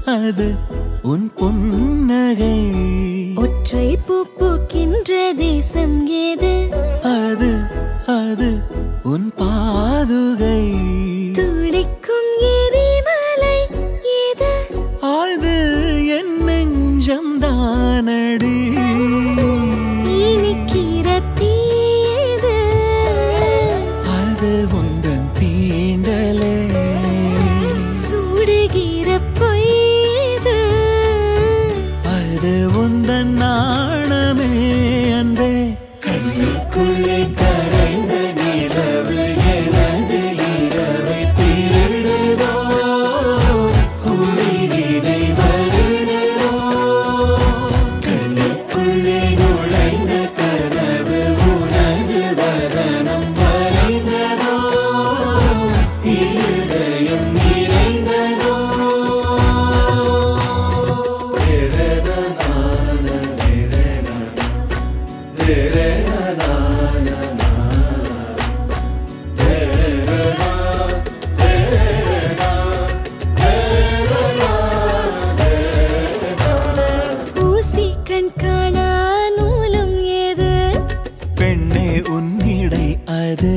அது உன் புன்னகை ஒற்றை பூ பூக்கின்ற தேசம் ஏது அது அது உன் பாதுகை துடிக்கும் எரிமலை ஏது ஆழ்து என் நெஞ்சம் தானடி இனிக்கிற தீயது அது உந்தன் தீண்டலே சுடுகிற பொய்யது அது உந்தன் நாணமே அன்றே கண்ணுக்குள்ளே கரைந்த நிலவு எனது இரவை திருடுதோ உயிரினை வருடுதோ கண்ணுக்குள்ளே நுழைந்த கனவு உனது வதனம் வரைந்ததோ இருதயம் நிறைந்ததோ ஊசி கண் காணா நூலும் ஏது பெண்ணே உன்னிடை அது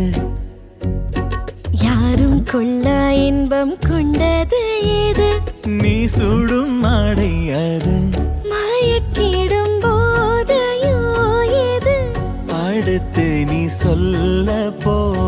யாரும் கொள்ளா இன்பம் கொண்டது ஏது நீ சுடும் மாடை அது மயக்கிடும் போதையோ ஏது அடுத்து நீ சொல்ல போ